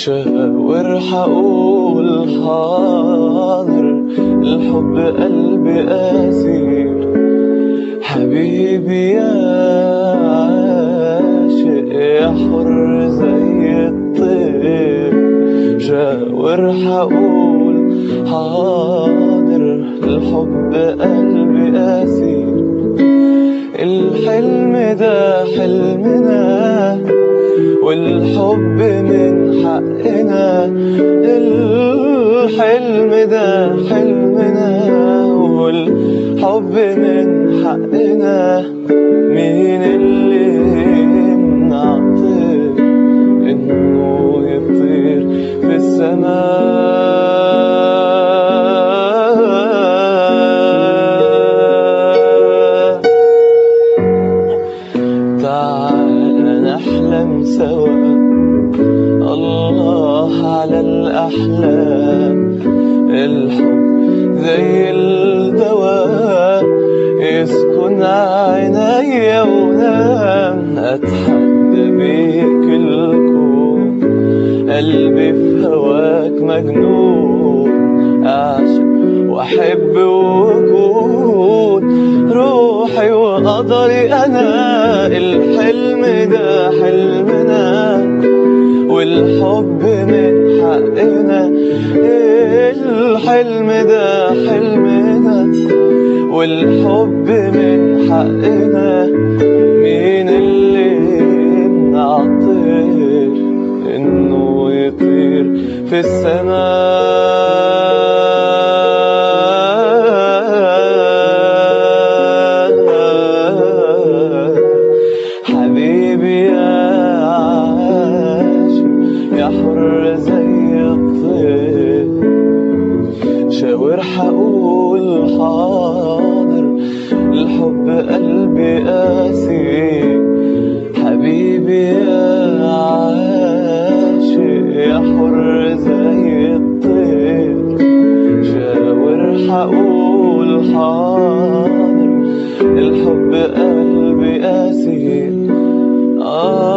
شاور حقول حاضر الحب قلبي أسير حبيبي يا عاشق يا حر زي الطير شاور حقول حاضر الحب قلبي أسير الحلم ده حلمنا والحب من حقنا الحلم ده حلمنا والحب من حقنا مين اللي يمنع طير انه يطير في السماء تعال نحلم سوا الله على الأحلام الحب زي الدواء يسكن عيني ونام أتحدى بيك الكون قلبي في هواك مجنون أعشق وأحب وأكون روحي وقدري أنا الحلم ده حلمنا والحب من حقنا الحلم ده حلمنا والحب من حقنا مين اللي يمنع الطير انه يطير في السماء حبيبي يا عاشق يا حر زي الطير شاور حقول حاضر الحب قلبي قاسي حبيبي يا عاشق يا حر زي الطير شاور حقول حاضر الحب قلبي قاسي آه